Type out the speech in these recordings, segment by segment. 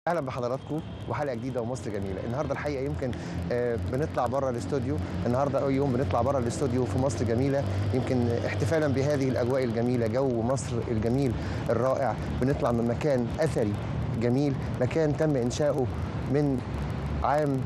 اهلا بحضراتكم وحلقه جديده ومصر جميله النهارده الحقيقه يمكن آه، بنطلع بره الاستوديو النهارده اول يوم بنطلع بره الاستوديو في مصر جميله يمكن احتفالا بهذه الاجواء الجميله جو مصر الجميل الرائع بنطلع من مكان اثري جميل مكان تم انشاؤه من عام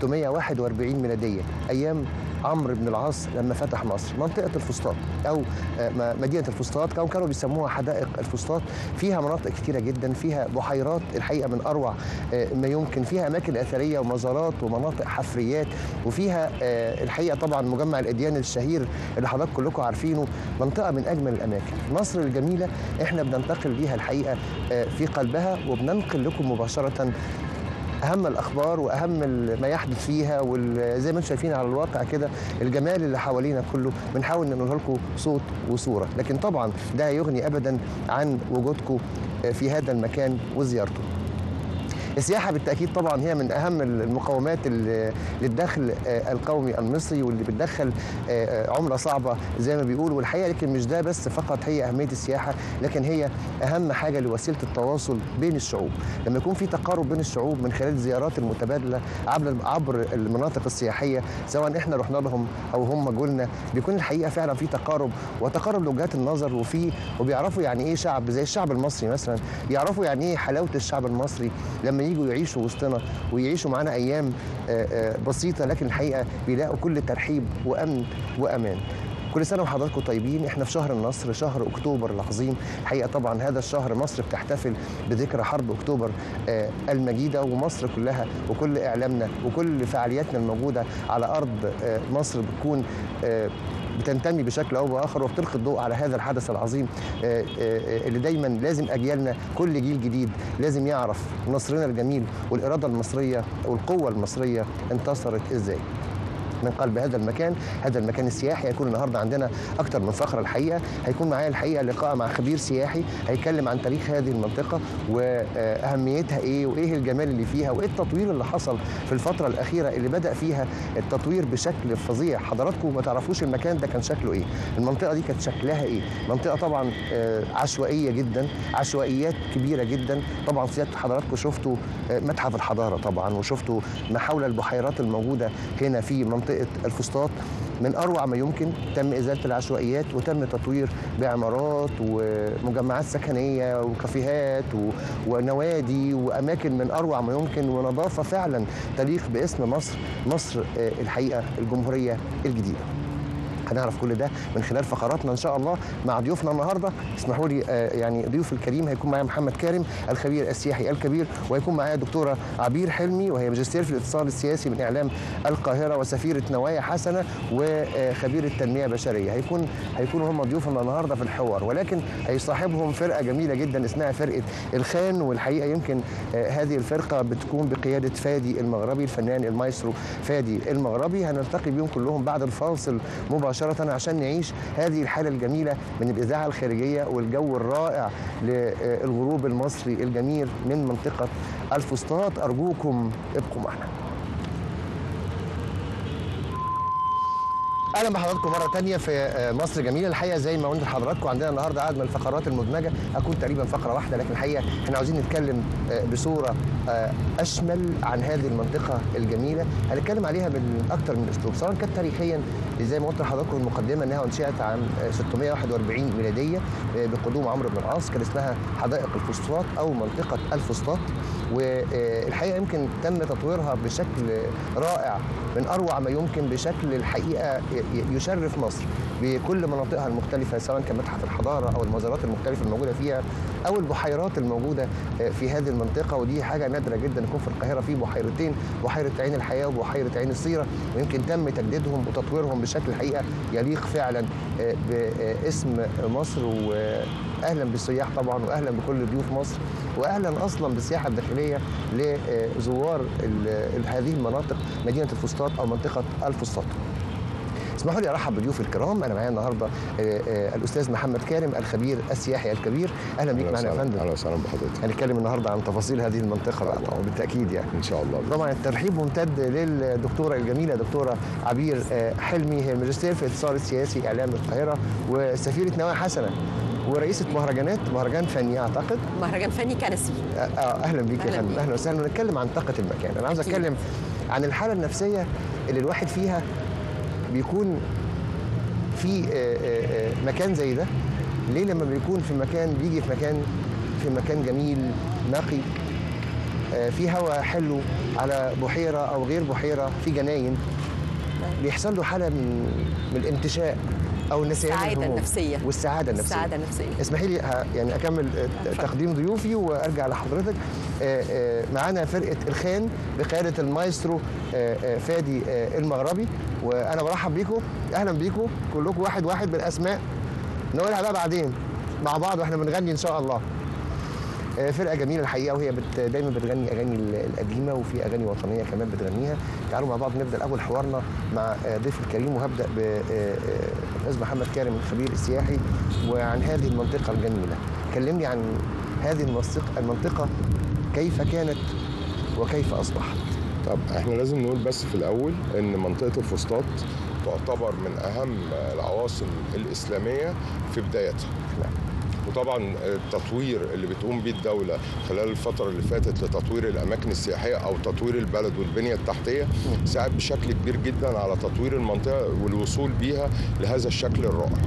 641 ميلاديه ايام عمرو بن العاص لما فتح مصر منطقه الفسطاط او آه، م- مدينه الفسطاط او كانوا بيسموها حدائق الفسطاط فيها مناطق كتيره جدا فيها بحيرات الحقيقه من اروع آه، ما يمكن فيها اماكن اثريه ومزارات ومناطق حفريات وفيها آه، الحقيقه طبعا مجمع الاديان الشهير اللي حضراتكم كلكم عارفينه منطقه من اجمل الاماكن مصر الجميله احنا بننتقل بيها الحقيقه آه، في قلبها وبننقل لكم مباشره اهم الاخبار واهم ال- ما يحدث فيها وزي ما انتم شايفين على الواقع كده الجمال اللي حوالينا كله بنحاول ننقل لكم صوت وصوره لكن طبعا ده يغني ابدا عن وجودكم في هذا المكان وزيارته السياحة بالتأكيد طبعا هي من أهم المقومات ال- للدخل آه، القومي المصري واللي بتدخل آه، آه، عملة صعبة زي ما بيقولوا والحقيقة لكن مش ده بس فقط هي أهمية السياحة لكن هي أهم حاجة لوسيلة التواصل بين الشعوب لما يكون في تقارب بين الشعوب من خلال الزيارات المتبادلة عبر عبر المناطق السياحية سواء احنا رحنا لهم أو هم جولنا بيكون الحقيقة فعلا في تقارب وتقارب لوجهات النظر وفي وبيعرفوا يعني ايه شعب زي الشعب المصري مثلا يعرفوا يعني ايه حلاوة الشعب المصري لما يجوا يعيشوا وسطنا ويعيشوا معانا ايام آه، آه، بسيطه لكن الحقيقه بيلاقوا كل ترحيب وامن وامان كل سنه وحضراتكم طيبين احنا في شهر النصر شهر اكتوبر العظيم الحقيقه طبعا هذا الشهر مصر بتحتفل بذكرى حرب اكتوبر آه، المجيده ومصر كلها وكل اعلامنا وكل فعالياتنا الموجوده على ارض آه، مصر بتكون آه، بتنتمي بشكل او باخر وبتلقي الضوء على هذا الحدث العظيم آه، آه، اللي دايما لازم اجيالنا كل جيل جديد لازم يعرف نصرنا الجميل والاراده المصريه والقوه المصريه انتصرت ازاي من قلب هذا المكان هذا المكان السياحي هيكون النهارده عندنا اكتر من فقره الحقيقه هيكون معايا الحقيقه لقاء مع خبير سياحي هيتكلم عن تاريخ هذه المنطقه واهميتها ايه وايه الجمال اللي فيها وايه التطوير اللي حصل في الفتره الاخيره اللي بدا فيها التطوير بشكل فظيع حضراتكم ما تعرفوش المكان ده كان شكله ايه المنطقه دي كانت شكلها ايه منطقه طبعا آه، عشوائيه جدا عشوائيات كبيره جدا طبعا سياده حضراتكم شفتوا آه، متحف الحضاره طبعا وشفتوا ما حول البحيرات الموجوده هنا في منطقه الفسطاط من اروع ما يمكن تم ازاله العشوائيات وتم تطوير بعمارات ومجمعات سكنيه وكافيهات و- ونوادي واماكن من اروع ما يمكن ونظافه فعلا تليق باسم مصر مصر آه، الحقيقه الجمهوريه الجديده هنعرف كل ده من خلال فقراتنا ان شاء الله مع ضيوفنا النهارده اسمحوا لي آه، يعني ضيوف الكريم هيكون معايا محمد كارم الخبير السياحي الكبير وهيكون معايا دكتوره عبير حلمي وهي ماجستير في الاتصال السياسي من اعلام القاهره وسفيره نوايا حسنه وخبيره تنميه بشريه هيكون هيكونوا هم ضيوفنا النهارده في الحوار ولكن هيصاحبهم فرقه جميله جدا اسمها فرقه الخان والحقيقه يمكن آه، هذه الفرقه بتكون بقياده فادي المغربي الفنان المايسترو فادي المغربي هنلتقي بيهم كلهم بعد الفاصل مباشره عشان نعيش هذه الحاله الجميله من الاذاعه الخارجيه والجو الرائع للغروب المصري الجميل من منطقه الفسطاط ارجوكم ابقوا معنا اهلا بحضراتكم مره تانية في آه، مصر جميله الحقيقه زي ما قلت لحضراتكم عندنا النهارده عدد من الفقرات المدمجه هتكون تقريبا فقره واحده لكن الحقيقه احنا عاوزين نتكلم آه، بصوره آه، اشمل عن هذه المنطقه الجميله هنتكلم عليها من اكثر من اسلوب سواء كانت تاريخيا زي ما قلت لحضراتكم المقدمه انها انشئت عام آه، 641 ميلاديه آه، بقدوم عمرو بن العاص كان اسمها حدائق الفسطاط او منطقه الفسطاط والحقيقه يمكن تم تطويرها بشكل رائع من اروع ما يمكن بشكل الحقيقه ي- يشرف مصر بكل مناطقها المختلفه سواء كان متحف الحضاره او المزارات المختلفه الموجوده فيها او البحيرات الموجوده في هذه المنطقه ودي حاجه نادره جدا يكون في القاهره في بحيرتين بحيره عين الحياه وبحيره عين السيره ويمكن تم تجديدهم وتطويرهم بشكل الحقيقه يليق فعلا باسم مصر واهلا بالسياح طبعا واهلا بكل ضيوف مصر واهلا اصلا بالسياحه الداخليه لزوار ال- هذه المناطق مدينه الفسطاط او منطقه الفسطاط. اسمحوا لي ارحب بضيوف الكرام انا معايا النهارده آه، آه، الاستاذ محمد كارم الخبير السياحي الكبير اهلا بيك معانا يا فندم اهلا وسهلا بحضرتك هنتكلم النهارده عن تفاصيل هذه المنطقه بقى طبعا بالتاكيد يعني ان شاء الله طبعا الترحيب ممتد للدكتوره الجميله دكتوره عبير آه، حلمي هي ماجستير في الاتصال السياسي اعلام القاهره وسفيره نوايا حسنه ورئيسه مهرجانات مهرجان فني اعتقد مهرجان فني كنسي آه آه، اهلا بيك يا أهلاً فندم بيك. اهلا وسهلا ونتكلم عن طاقه المكان انا عاوز أكيد. اتكلم عن الحاله النفسيه اللي الواحد فيها بيكون في آه، آه، آه، مكان زي ده ليه لما بيكون في مكان بيجي في مكان في مكان جميل نقي آه، في هواء حلو على بحيره او غير بحيره في جناين بيحصل له حاله من من الانتشاء او نسيان السعادة الهموم النفسية. والسعاده النفسيه السعادة النفسية اسمحي لي ه- يعني اكمل آه، اتفضل. تقديم ضيوفي وارجع لحضرتك آه، آه، معانا فرقه الخان بقياده المايسترو آه، آه، فادي آه، المغربي وانا برحب بيكم اهلا بيكم كلكم واحد واحد بالاسماء نقولها بقى بعدين مع بعض واحنا بنغني ان شاء الله آه، فرقه جميله الحقيقه وهي بت دايما بتغني اغاني ال- القديمه وفي اغاني وطنيه كمان بتغنيها تعالوا مع بعض نبدا اول حوارنا مع آه، ضيف الكريم وهبدا بالاستاذ محمد كارم الخبير السياحي وعن هذه المنطقه الجميله كلمني عن هذه المنطقه المنطقه كيف كانت وكيف اصبحت طب احنا لازم نقول بس في الاول ان منطقه الفسطاط تعتبر من اهم العواصم الاسلاميه في بدايتها نعم. وطبعا التطوير اللي بتقوم بيه الدوله خلال الفتره اللي فاتت لتطوير الاماكن السياحيه او تطوير البلد والبنيه التحتيه ساعد بشكل كبير جدا على تطوير المنطقه والوصول بيها لهذا الشكل الرائع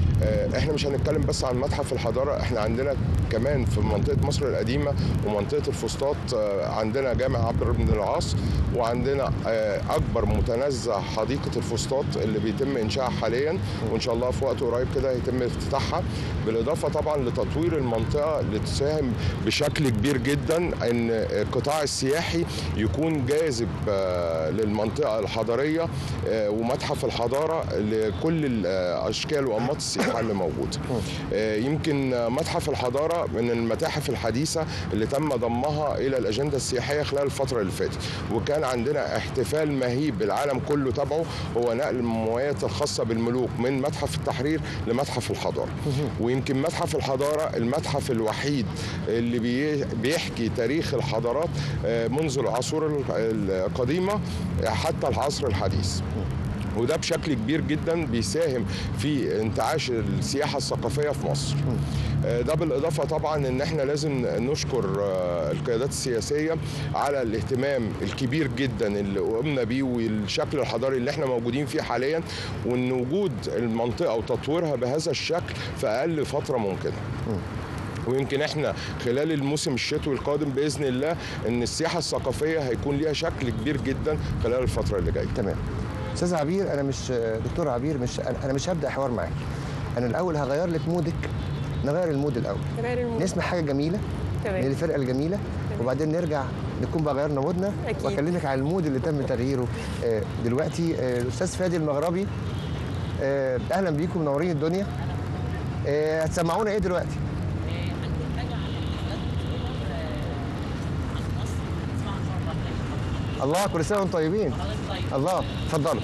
آه، احنا مش هنتكلم بس عن متحف الحضاره احنا عندنا كمان في منطقه مصر القديمه ومنطقه الفسطاط آه، عندنا جامع عبد بن العاص وعندنا آه، اكبر متنزه حديقه الفسطاط اللي بيتم انشائها حاليا وان شاء الله في وقت قريب كده هيتم افتتاحها بالاضافه طبعا لتطوير المنطقه لتساهم بشكل كبير جدا ان القطاع السياحي يكون جاذب آه، للمنطقه الحضاريه آه، ومتحف الحضاره لكل الاشكال وانماط السياحه اللي موجوده آه، يمكن آه، متحف الحضاره من المتاحف الحديثه اللي تم ضمها الى الاجنده السياحيه خلال الفتره اللي فاتت وكان عندنا احتفال مهيب بالعالم كله تبعه هو نقل الموميات الخاصه بالملوك من متحف التحرير لمتحف الحضاره ويمكن متحف الحضاره المتحف الوحيد اللي بي- بيحكي تاريخ الحضارات آه، منذ العصور ال- القديمه حتى العصر الحديث وده بشكل كبير جدا بيساهم في انتعاش السياحه الثقافيه في مصر. آه، ده بالاضافه طبعا ان احنا لازم نشكر آه، القيادات السياسيه على الاهتمام الكبير جدا اللي قمنا بيه والشكل الحضاري اللي احنا موجودين فيه حاليا وان وجود المنطقه وتطويرها بهذا الشكل في اقل فتره ممكنه. ويمكن احنا خلال الموسم الشتوي القادم باذن الله ان السياحه الثقافيه هيكون ليها شكل كبير جدا خلال الفتره اللي جايه. تمام استاذ عبير انا مش دكتور عبير مش انا مش هبدا حوار معاك انا الاول هغير لك مودك نغير المود الاول غير المود. نسمع حاجه جميله تمام. من الفرقه الجميله وبعدين نرجع نكون بقى غيرنا مودنا أكيد. واكلمك عن المود اللي تم تغييره آه، دلوقتي آه، الاستاذ فادي المغربي آه، اهلا بيكم منورين الدنيا آه، هتسمعونا ايه دلوقتي الله كل سنه وانتم طيبين الله اتفضلوا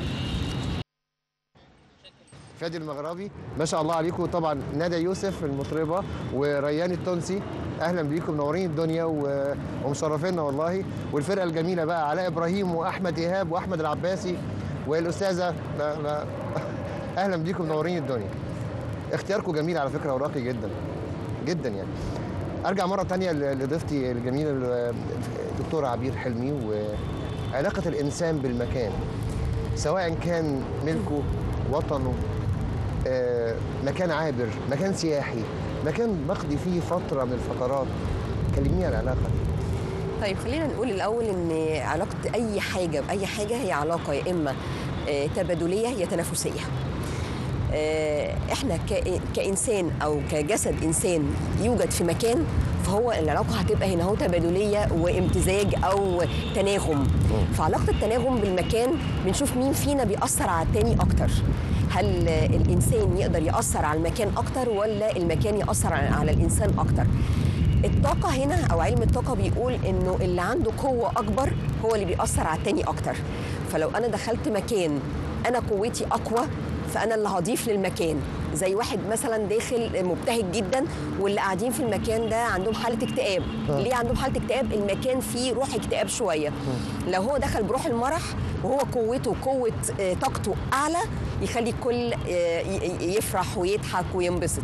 فادي المغربي ما شاء الله عليكم طبعا ندى يوسف المطربه وريان التونسي اهلا بيكم منورين الدنيا و- ومشرفينا والله والفرقه الجميله بقى علاء ابراهيم واحمد ايهاب واحمد العباسي والاستاذه ما ما اهلا بيكم منورين الدنيا اختياركم جميل على فكره وراقي جدا جدا يعني ارجع مره تانية ل- لضيفتي الجميله ال- الدكتوره عبير حلمي وعلاقه الانسان بالمكان سواء كان ملكه وطنه آه، مكان عابر مكان سياحي مكان بقضي فيه فتره من الفترات كلميني عن العلاقه دي طيب خلينا نقول الاول ان علاقه اي حاجه باي حاجه هي علاقه يا اما آه، تبادليه يا تنافسيه آه، احنا ك- كانسان او كجسد انسان يوجد في مكان فهو العلاقه هتبقى هنا هو تبادليه وامتزاج او تناغم فعلاقه التناغم بالمكان بنشوف مين فينا بيأثر على التاني اكتر هل آه، الانسان يقدر يأثر على المكان اكتر ولا المكان يأثر على على الانسان اكتر الطاقة هنا أو علم الطاقة بيقول إنه اللي عنده قوة أكبر هو اللي بيأثر على التاني أكتر فلو أنا دخلت مكان أنا قوتي أقوى فأنا اللي هضيف للمكان زي واحد مثلا داخل مبتهج جدا واللي قاعدين في المكان ده عندهم حالة اكتئاب آه. ليه عندهم حالة اكتئاب المكان فيه روح اكتئاب شوية لو هو دخل بروح المرح وهو قوته قوة آه، طاقته أعلى يخلي الكل آه، ي- ي- يفرح ويضحك وينبسط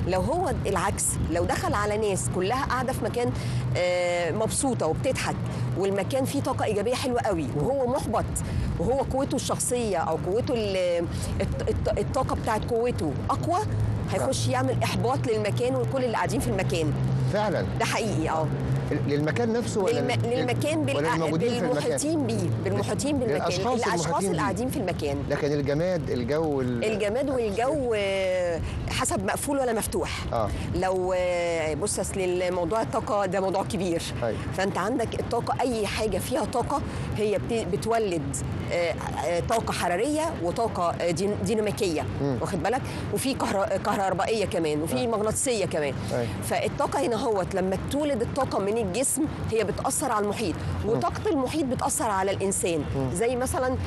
لو هو العكس لو دخل على ناس كلها قاعده في مكان آه، مبسوطه وبتضحك والمكان فيه طاقه ايجابيه حلوه قوي وهو محبط وهو قوته الشخصيه او قوته ال- الط- الط- الطاقه بتاعت قوته اقوى هيخش يعمل احباط للمكان والكل اللي قاعدين في المكان فعلا ده حقيقي اه للمكان نفسه ولا للم... لل- للمكان ولا بالأ... للموجودين في المكان بالمحيطين بيه بالمحيطين بالمكان للأشخاص الاشخاص المحيطين اللي بيه. قاعدين في المكان لكن الجماد الجو ال- الجماد والجو آه، حسب مقفول ولا مفتوح اه لو آه، بص اصل الموضوع الطاقه ده موضوع كبير أيوة. فانت عندك الطاقه اي حاجه فيها طاقه هي بت- بتولد آه، آه، طاقه حراريه وطاقه آه، دين- ديناميكيه مم. واخد بالك وفي كهر- كهربائيه كمان وفي مغناطيسيه كمان أيوة. فالطاقه هنا هوت لما تولد الطاقه من الجسم هي بتاثر على المحيط وطاقه المحيط بتاثر على الانسان زي مثلا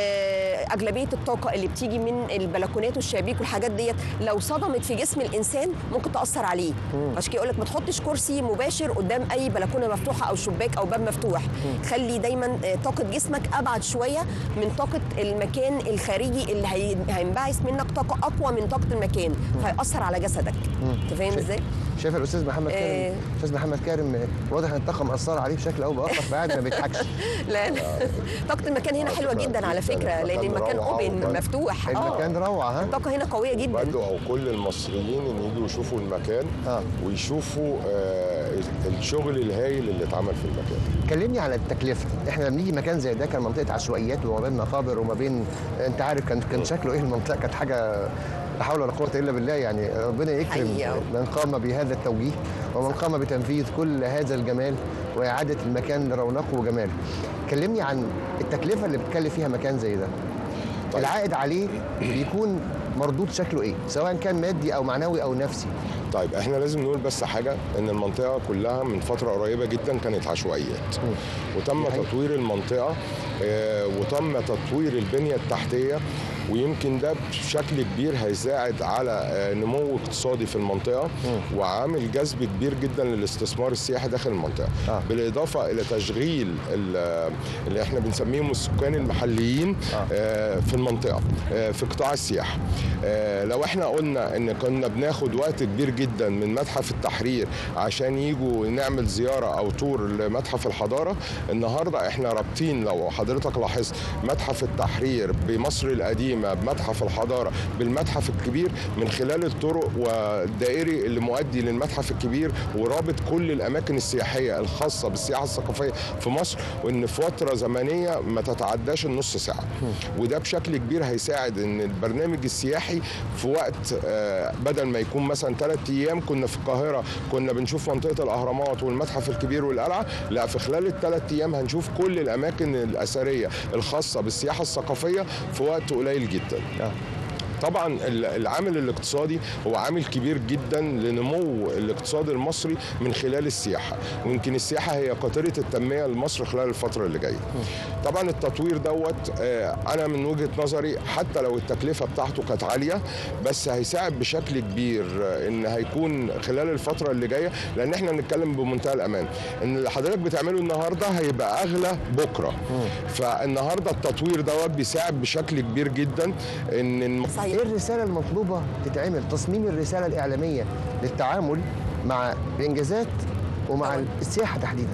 آه، اغلبيه الطاقه اللي بتيجي من البلكونات والشبابيك والحاجات ديت لو صدمت في جسم الانسان ممكن تاثر عليه عشان كده يقول لك ما تحطش كرسي مباشر قدام اي بلكونه مفتوحه او شباك او باب مفتوح خلي دايما آه، طاقه جسمك ابعد شويه من طاقه المكان الخارجي اللي هي- هينبعث منك طاقه اقوى من طاقه المكان فهيأثر على جسدك انت فاهم ازاي؟ شايف الاستاذ محمد كارم آه. الاستاذ محمد كارم آه، واضح ان الطاقه مأثره عليه بشكل او باخر فقاعد ما بيضحكش لا لا طاقه المكان هنا حلوه جدا على فكره لان المكان روعة اوبن وبرد. مفتوح المكان روعه ها الطاقه هنا قويه جدا بدعو كل المصريين ان يجوا يشوفوا المكان اه ويشوفوا آه، الشغل الهايل اللي اتعمل في المكان كلمني على التكلفه احنا لما نيجي مكان زي ده كان منطقه عشوائيات وما بين مقابر وما بين انت عارف كان كان شكله ايه المنطقه كانت حاجه لا حول ولا قوه الا بالله يعني ربنا يكرم حقيقة. من قام بهذا التوجيه ومن قام بتنفيذ كل هذا الجمال واعاده المكان لرونقه وجماله كلمني عن التكلفه اللي بتكلف فيها مكان زي ده طيب. العائد عليه بيكون مردود شكله ايه سواء كان مادي او معنوي او نفسي طيب احنا لازم نقول بس حاجه ان المنطقه كلها من فتره قريبه جدا كانت عشوائيات وتم دي حقيقة. تطوير المنطقه آه، وتم تطوير البنيه التحتيه ويمكن ده بشكل كبير هيساعد على آه، نمو اقتصادي في المنطقه وعامل جذب كبير جدا للاستثمار السياحي داخل المنطقه آه. بالاضافه الى تشغيل ال- اللي احنا بنسميهم السكان المحليين آه. آه، في المنطقه آه، في قطاع السياحه آه، لو احنا قلنا ان كنا بناخد وقت كبير جدا من متحف التحرير عشان يجوا نعمل زياره او تور لمتحف الحضاره النهارده احنا رابطين لو حضرتك لاحظت متحف التحرير بمصر القديمه بمتحف الحضاره بالمتحف الكبير من خلال الطرق والدائري اللي مؤدي للمتحف الكبير ورابط كل الاماكن السياحيه الخاصه بالسياحه الثقافيه في مصر وان في فتره زمنيه ما تتعداش النص ساعه وده بشكل كبير هيساعد ان البرنامج السياحي في وقت آه، بدل ما يكون مثلا ثلاث ايام كنا في القاهره كنا بنشوف منطقه الاهرامات والمتحف الكبير والقلعه لا في خلال الثلاث ايام هنشوف كل الاماكن الاثريه الخاصه بالسياحه الثقافيه في وقت قليل جدا آه. طبعا ال- العامل الاقتصادي هو عامل كبير جدا لنمو الاقتصاد المصري من خلال السياحه ويمكن السياحه هي قاطره التنميه لمصر خلال الفتره اللي جايه طبعا التطوير دوت آه، انا من وجهه نظري حتى لو التكلفه بتاعته كانت عاليه بس هيساعد بشكل كبير آه، ان هيكون خلال الفتره اللي جايه لان احنا بنتكلم بمنتهى الامان ان اللي حضرتك بتعمله النهارده هيبقى اغلى بكره فالنهارده التطوير دوت بيساعد بشكل كبير جدا ان الم- صحيح ايه الرساله المطلوبه تتعمل تصميم الرساله الاعلاميه للتعامل مع الانجازات ومع طبعاً. السياحه تحديدا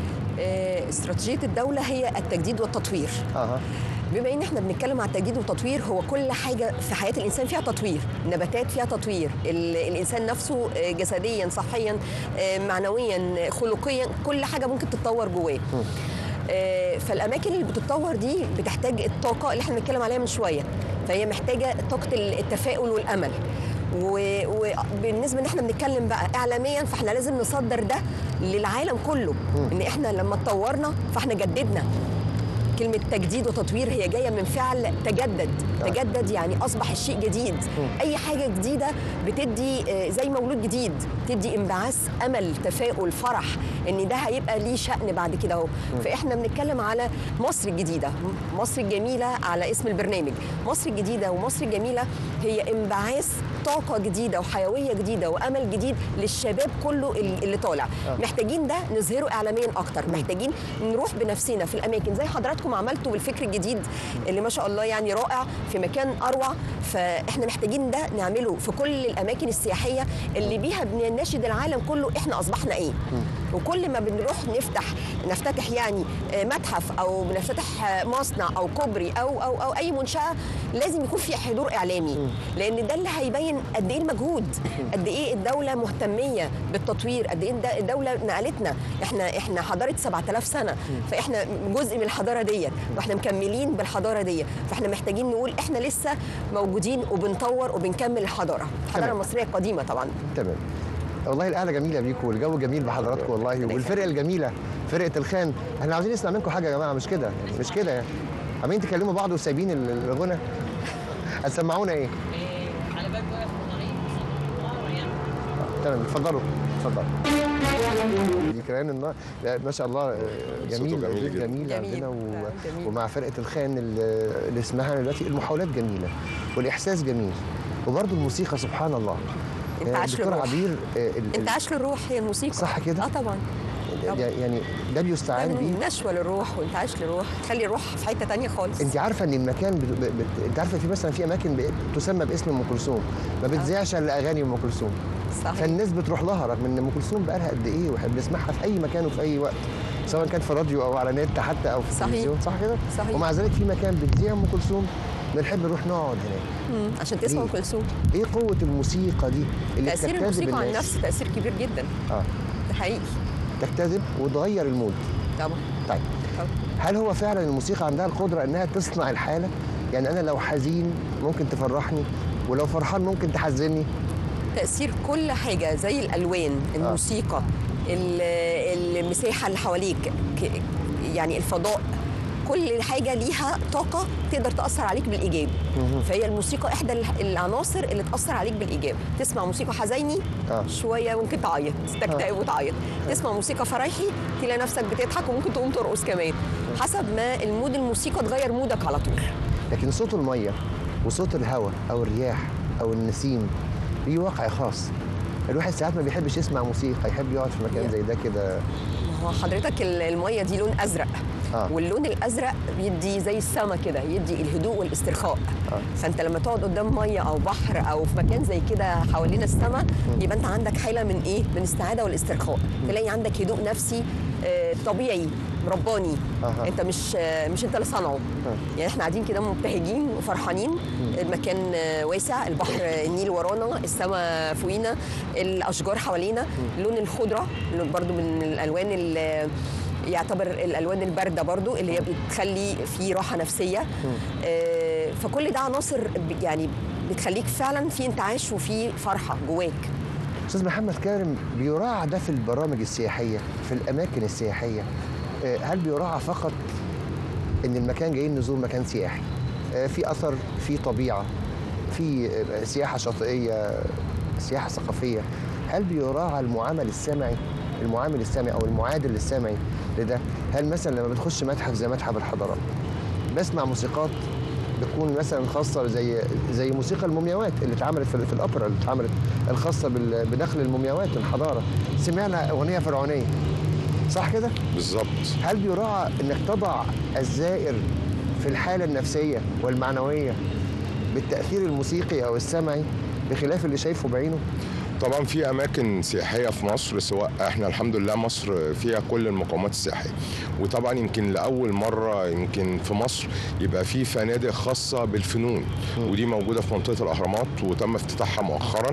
آه، استراتيجيه الدوله هي التجديد والتطوير اها بما ان احنا بنتكلم عن التجديد والتطوير هو كل حاجه في حياه الانسان فيها تطوير نباتات فيها تطوير ال- الانسان نفسه آه، جسديا صحيا آه، معنويا خلقيا كل حاجه ممكن تتطور جواه آه، فالاماكن اللي بتتطور دي بتحتاج الطاقه اللي احنا بنتكلم عليها من شويه فهي محتاجه طاقه التفاؤل والامل و- وبالنسبه ان احنا بنتكلم بقى اعلاميا فاحنا لازم نصدر ده للعالم كله ان احنا لما اتطورنا فاحنا جددنا كلمة تجديد وتطوير هي جاية من فعل تجدد آه. تجدد يعني أصبح الشيء جديد أي حاجة جديدة بتدي آه، زي مولود جديد تدي انبعاث أمل تفاؤل فرح إن ده هيبقى ليه شأن بعد كده أهو فإحنا بنتكلم على مصر الجديدة مصر الجميلة على اسم البرنامج مصر الجديدة ومصر الجميلة هي انبعاث طاقه جديده وحيويه جديده وامل جديد للشباب كله ال- اللي طالع محتاجين ده نظهره اعلاميا اكتر محتاجين نروح بنفسنا في الاماكن زي حضراتكم عملتوا بالفكر الجديد اللي ما شاء الله يعني رائع في مكان اروع فاحنا محتاجين ده نعمله في كل الاماكن السياحيه اللي بيها بنناشد العالم كله احنا اصبحنا ايه وكل ما بنروح نفتح نفتتح يعني آه، متحف او بنفتتح آه، مصنع او كوبري او او او اي منشاه لازم يكون في حضور اعلامي لان ده اللي هيبين قد ايه المجهود قد ايه الدوله مهتميه بالتطوير قد ايه الد- الدوله نقلتنا احنا احنا حضاره 7000 سنه فاحنا جزء من الحضاره ديت واحنا مكملين بالحضاره ديت فاحنا محتاجين نقول احنا لسه موجودين وبنطور وبنكمل الحضاره الحضاره تمام. المصريه القديمه طبعا تمام والله القعده جميله بيكم والجو جميل بحضراتكم والله والفرقه الجميله فرقه الخان احنا عاوزين نسمع منكم حاجه يا جماعه مش كده مش كده يعني عمالين تكلموا بعض وسايبين ال- الغنى هتسمعونا ايه على باب واقف طريق يعني تمام اتفضلوا اتفضلوا دي كمان النار لا، ما شاء الله آه، جميل صوته جميل جميل, جدا. جميل جميل. عندنا و... جميل. ومع فرقه الخان اللي اللي اسمها دلوقتي المحاولات جميله والاحساس جميل وبرضه الموسيقى سبحان الله انت آه، عاش دكتور للروح. عبير آه، ال- انت عاش للروح هي الموسيقى صح كده؟ اه طبعا طبعاً. يعني ده بيستعان بيه ده نشوه للروح وانت عايش للروح تخلي الروح في حته تانية خالص انت عارفه ان المكان بت... بت... انت عارفه في مثلا في اماكن ب... تسمى باسم ام كلثوم ما بتذيعش الا اغاني ام كلثوم صحيح فالناس بتروح لها رغم ان ام كلثوم بقى لها قد ايه واحنا بنسمعها في اي مكان وفي اي وقت سواء كان في راديو او على نت حتى او في صحيح. التلفزيون صح كده؟ صحيح. ومع ذلك في مكان بتذيع ام كلثوم بنحب نروح نقعد هناك مم. عشان تسمع ام ليه؟ كلثوم ايه قوه الموسيقى دي اللي تاثير بتجتذب الموسيقى على الناس؟ النفس تاثير كبير جدا اه ده حقيقي تجتذب وتغير المود طبعا طيب طبعا هل هو فعلا الموسيقى عندها القدره انها تصنع الحاله؟ يعني انا لو حزين ممكن تفرحني ولو فرحان ممكن تحزني تاثير كل حاجه زي الالوان الموسيقى ال- المساحه اللي حواليك ك- يعني الفضاء كل حاجه ليها طاقه تقدر تاثر عليك بالايجاب فهي الموسيقى احدى الح- العناصر اللي تاثر عليك بالايجاب تسمع موسيقى حزيني آه. شويه ممكن تعيط تكتئب وتعيط تسمع موسيقى فرايحي تلاقي نفسك بتضحك وممكن تقوم ترقص كمان حسب ما المود الموسيقى تغير مودك على طول لكن صوت الميه وصوت الهواء او الرياح او النسيم ليه واقع خاص الواحد ساعات ما بيحبش يسمع موسيقى يحب يقعد في مكان زي ده كده ما هو حضرتك ال- الميه دي لون ازرق آه. واللون الازرق بيدي زي السما كده يدي الهدوء والاسترخاء آه. فانت لما تقعد قدام ميه او بحر او في مكان زي كده حوالين السما يبقى انت عندك حاله من ايه من الاستعاده والاسترخاء تلاقي عندك هدوء نفسي آه، طبيعي رباني أها. انت مش آه، مش انت اللي صنعه يعني احنا قاعدين كده مبتهجين وفرحانين المكان آه، واسع البحر آه، النيل ورانا السماء فوقينا الاشجار حوالينا لون الخضره لون برضو من الالوان اللي يعتبر الالوان البارده برضو اللي هي بتخلي في راحه نفسيه آه، فكل ده عناصر ب- يعني بتخليك فعلا في انتعاش وفي فرحه جواك استاذ محمد كارم بيراعى ده في البرامج السياحيه في الاماكن السياحيه آه، هل بيراعى فقط ان المكان جايين نزور مكان سياحي آه، في اثر في طبيعه في آه، سياحه شاطئيه سياحه ثقافيه هل بيراعى المعامل السمعي المعامل السمعي او المعادل السمعي لده هل مثلا لما بتخش متحف زي متحف الحضارات بسمع موسيقات بتكون مثلا خاصه زي زي موسيقى المومياوات اللي اتعملت في, في الاوبرا اللي اتعملت الخاصه بال- بدخل المومياوات الحضاره سمعنا اغنيه فرعونيه صح كده؟ بالظبط هل بيراعى انك تضع الزائر في الحاله النفسيه والمعنويه بالتاثير الموسيقي او السمعي بخلاف اللي شايفه بعينه؟ طبعا في اماكن سياحيه في مصر سواء احنا الحمد لله مصر فيها كل المقومات السياحيه وطبعا يمكن لاول مره يمكن في مصر يبقى في فنادق خاصه بالفنون ودي موجوده في منطقه الاهرامات وتم افتتاحها مؤخرا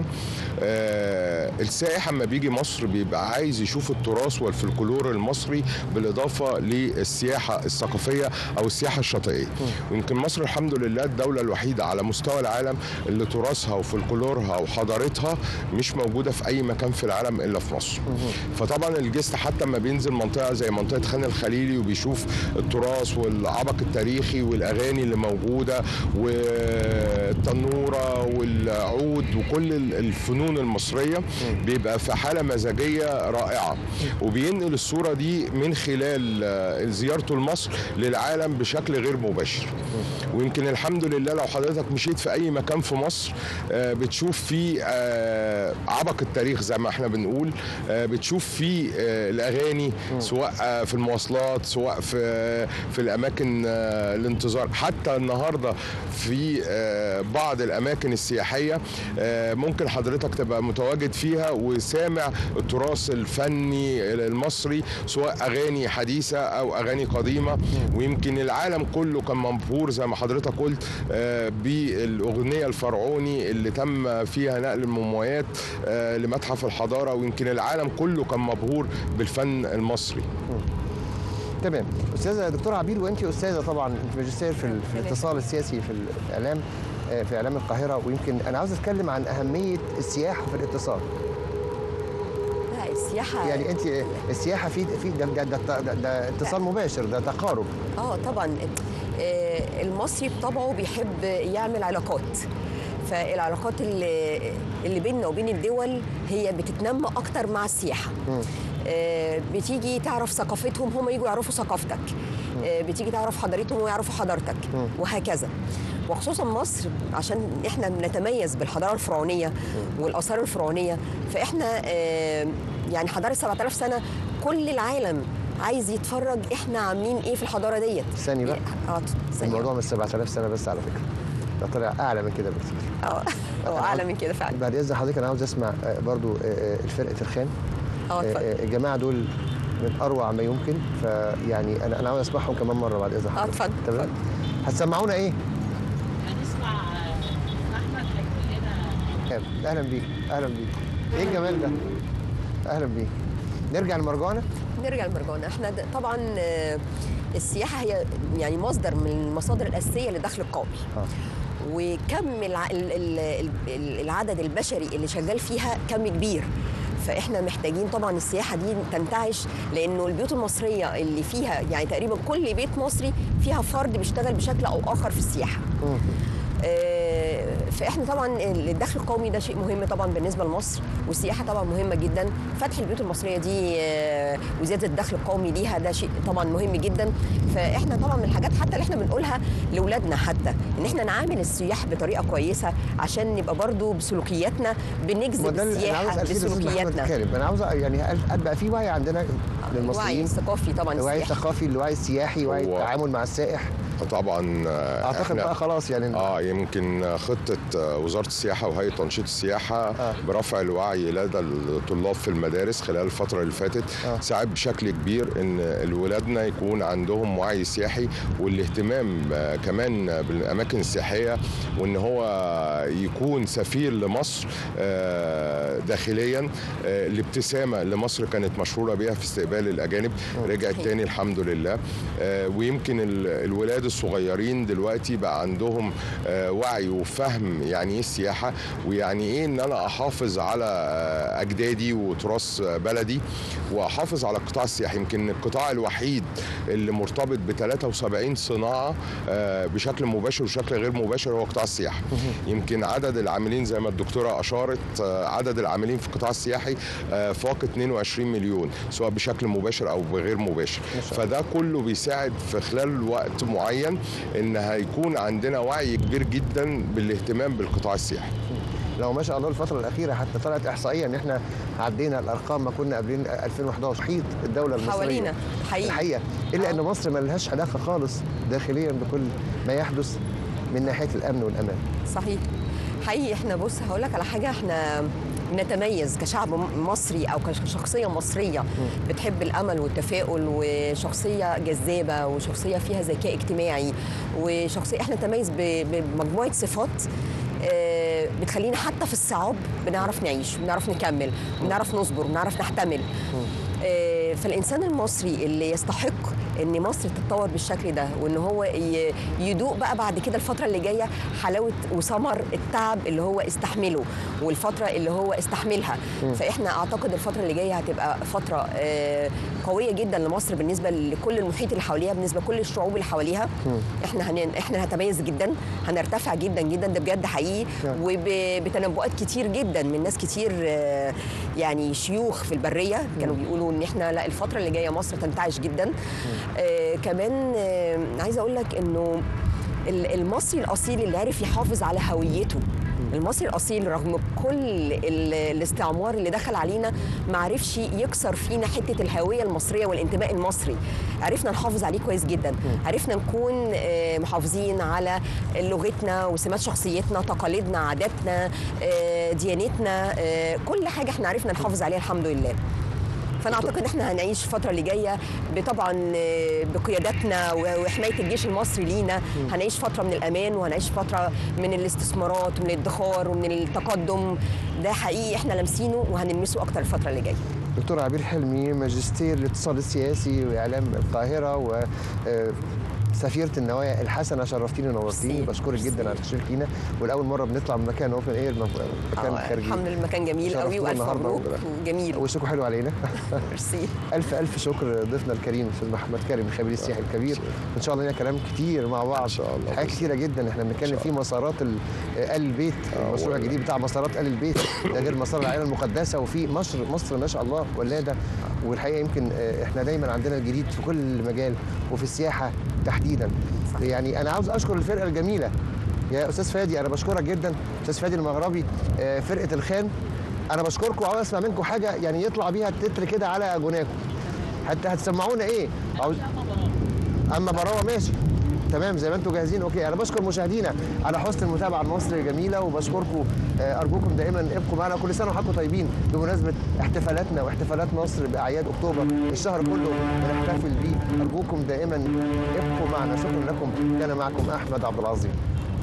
آه السائح اما بيجي مصر بيبقى عايز يشوف التراث والفلكلور المصري بالاضافه للسياحه الثقافيه او السياحه الشاطئيه ويمكن مصر الحمد لله الدوله الوحيده على مستوى العالم اللي تراثها وفلكلورها وحضارتها مش موجوده في اي مكان في العالم الا في مصر فطبعا الجست حتى لما بينزل منطقه زي منطقه خان الخليلي وبيشوف التراث والعبق التاريخي والاغاني اللي موجوده والتنوره والعود وكل ال- الفنون المصريه بيبقى في حاله مزاجيه رائعه وبينقل الصوره دي من خلال آه، زيارته لمصر للعالم بشكل غير مباشر ويمكن الحمد لله لو حضرتك مشيت في اي مكان في مصر آه، بتشوف فيه آه، عبق التاريخ زي ما احنا بنقول آه، بتشوف فيه آه، الاغاني سواء آه، في المواصلات سواء في في الاماكن آه، الانتظار حتى النهارده في آه، بعض الاماكن السياحيه آه، ممكن حضرتك تبقى متواجد فيها وسامع التراث الفني المصري سواء اغاني حديثه او اغاني قديمه ويمكن العالم كله كان مبهور زي ما حضرتك قلت آه، بالاغنيه الفرعوني اللي تم فيها نقل المومياوات آه، لمتحف الحضاره ويمكن العالم كله كان مبهور بالفن المصري تمام استاذه دكتوره عبير وانت استاذه طبعا انت ماجستير في, ال- في الاتصال السياسي في الاعلام آه، في اعلام القاهره ويمكن انا عاوز اتكلم عن اهميه السياحه في الاتصال لا السياحه يعني انت آه، السياحه في في ده, ده, ده, ده, ده اتصال مباشر ده تقارب اه طبعا آه، المصري بطبعه بيحب يعمل علاقات فالعلاقات اللي اللي بيننا وبين الدول هي بتتنمى اكتر مع السياحه آه، بتيجي تعرف ثقافتهم هم يجوا يعرفوا ثقافتك آه، بتيجي تعرف حضارتهم ويعرفوا حضارتك وهكذا وخصوصا مصر عشان احنا بنتميز بالحضاره الفرعونيه والاثار الفرعونيه فاحنا آه، يعني حضاره 7000 سنه كل العالم عايز يتفرج احنا عاملين ايه في الحضاره ديت ثانية بقى. اه ثانية. الموضوع مش 7000 سنه بس على فكره ده طلع اعلى من كده بكتير اه هو اعلى من كده فعلا بعد اذن حضرتك انا عاوز اسمع آه، برضو آه، آه، الفرقه الخان اه آه، اتفضل آه، الجماعه دول من اروع ما يمكن فيعني انا انا عاوز اسمعهم كمان مره بعد اذن اه حضرتك اتفضل تمام هتسمعونا ايه؟ هنسمع احمد هيقول لنا اهلا بيك اهلا بيك ايه الجمال ده؟ اهلا بيك نرجع لمرجعنا نرجع لمرجعنا احنا د- طبعا آه، السياحه هي يعني مصدر من المصادر الاساسيه للدخل القومي آه. وكم الع... ال- ال- ال- العدد البشري اللي شغال فيها كم كبير فاحنا محتاجين طبعا السياحه دي تنتعش لانه البيوت المصريه اللي فيها يعني تقريبا كل بيت مصري فيها فرد بيشتغل بشكل او اخر في السياحه آه، فاحنا طبعا الدخل القومي ده شيء مهم طبعا بالنسبه لمصر والسياحه طبعا مهمه جدا فتح البيوت المصريه دي آه، وزياده الدخل القومي ليها ده شيء طبعا مهم جدا فاحنا طبعا من الحاجات حتى اللي احنا بنقولها لاولادنا حتى ان احنا نعامل السياح بطريقه كويسه عشان نبقى برضو بسلوكياتنا ما بنجذب ده اللي انا عاوز السياحه اسال فيه الاستاذ محمد بسلوكياتنا كارم انا عاوز يعني ابقى في وعي عندنا الوعي للمصريين الثقافي طبعا الوعي السياحي الثقافي الوعي السياحي وعي هو- التعامل مع السائح طبعا آه، اعتقد إحنا- بقى خلاص يعني اه يمكن خطه وزاره السياحه وهيئه تنشيط السياحه آه. برفع الوعي لدى الطلاب في المدارس خلال الفتره اللي فاتت آه. ساعد بشكل كبير ان الولادنا يكون عندهم وعي سياحي والاهتمام آه، كمان بالاماكن السياحيه وان هو يكون سفير لمصر آه، داخليا آه، الابتسامه اللي مصر كانت مشهوره بيها في استقبال الاجانب رجعت صحيح. تاني الحمد لله آه، ويمكن ال- الولاد الصغيرين دلوقتي بقى عندهم آه، وعي وفهم يعني ايه السياحه ويعني ايه ان انا احافظ على آه، اجدادي وتراث آه، بلدي واحافظ على القطاع السياحي يمكن القطاع الوحيد اللي مرتبط ب 73 صناعه آه، بشكل مباشر وشكل غير مباشر هو قطاع السياحه يمكن عدد العاملين زي ما الدكتوره اشارت آه، عدد العاملين في القطاع السياحي آه، فاق 22 مليون سواء بشكل مباشر او بغير مباشر فده كله بيساعد في خلال وقت معين ان هيكون عندنا وعي كبير جدا بالاهتمام بالقطاع السياحي لو ما شاء الله الفترة الأخيرة حتى طلعت إحصائية إن إحنا عدينا الأرقام ما كنا قبلين 2011 محيط الدولة المصرية حوالينا حقيقي الحقيقة إلا أن مصر ما لهاش علاقة خالص داخليا بكل ما يحدث من ناحية الأمن والأمان صحيح حقيقي احنا بص هقول لك على حاجه احنا نتميز كشعب م- مصري او كشخصيه مصريه بتحب الامل والتفاؤل وشخصيه جذابه وشخصيه فيها ذكاء اجتماعي وشخصيه احنا نتميز ب- بمجموعه صفات آه، بتخلينا حتى في الصعاب بنعرف نعيش بنعرف نكمل بنعرف نصبر بنعرف نحتمل آه، فالانسان المصري اللي يستحق ان مصر تتطور بالشكل ده وان هو ي- يدوق بقى بعد كده الفتره اللي جايه حلاوه وثمر التعب اللي هو استحمله والفتره اللي هو استحملها فاحنا اعتقد الفتره اللي جايه هتبقى فتره آه، قويه جدا لمصر بالنسبه لكل المحيط اللي حواليها بالنسبه لكل الشعوب اللي حواليها احنا هن... احنا هنتميز جدا هنرتفع جدا جدا ده بجد حقيقي نعم. وبتنبؤات كتير جدا من ناس كتير آه، يعني شيوخ في البريه كانوا بيقولوا ان احنا لا الفتره اللي جايه مصر تنتعش جدا آه كمان آه عايزه اقول لك انه ال- المصري الاصيل اللي عرف يحافظ على هويته المصري الاصيل رغم كل ال- الاستعمار اللي دخل علينا ما عرفش يكسر فينا حته الهويه المصريه والانتماء المصري عرفنا نحافظ عليه كويس جدا عرفنا نكون آه، محافظين على لغتنا وسمات شخصيتنا تقاليدنا عاداتنا آه، ديانتنا آه، كل حاجه احنا عرفنا نحافظ عليها الحمد لله فانا اعتقد احنا هنعيش الفتره اللي جايه طبعا بقياداتنا و- وحمايه الجيش المصري لينا هنعيش فتره من الامان وهنعيش فتره من الاستثمارات ومن الادخار ومن التقدم ده حقيقي احنا لامسينه وهنلمسه اكتر الفتره اللي جايه دكتور عبير حلمي ماجستير الاقتصاد السياسي واعلام القاهره و آه، سفيرة النوايا الحسنة شرفتيني ونورتيني ميرسي. بشكرك جدا على ميرسي. تشريف لينا والأول مرة بنطلع من مكان اوبن اير مكان آه، خارجي الحمد لله المكان جميل قوي شرفتونا والف النهاردة مبروك و- وجميل وشكوا حلو علينا ميرسي ألف ألف شكر ضيفنا الكريم أستاذ محمد كريم خبير السياحي الكبير إن شاء الله لنا كلام كتير مع بعض إن شاء الله. حاجات كتيرة جدا إحنا بنتكلم فيه مسارات ال- آل البيت المشروع والله. الجديد بتاع مسارات آل البيت ده غير مسار العائلة المقدسة وفي مصر مصر ما شاء الله ولادة والحقيقة يمكن آه، إحنا دايما عندنا الجديد في كل مجال وفي السياحة تحديدا يعني أنا عاوز أشكر الفرقة الجميلة يا أستاذ فادي أنا بشكرك جدا أستاذ فادي المغربي آه، فرقة الخان انا بشكركم وعاوز اسمع منكم حاجه يعني يطلع بيها التتر كده على جناكم حتى هتسمعونا ايه عاوز اما براوه ماشي تمام زي ما انتم جاهزين اوكي انا بشكر مشاهدينا على حسن المتابعه المصر الجميله وبشكركم آه، ارجوكم دائما ابقوا معنا كل سنه وحضراتكم طيبين بمناسبه احتفالاتنا واحتفالات مصر باعياد اكتوبر الشهر كله بنحتفل بيه ارجوكم دائما ابقوا معنا شكرا لكم كان معكم احمد عبد العظيم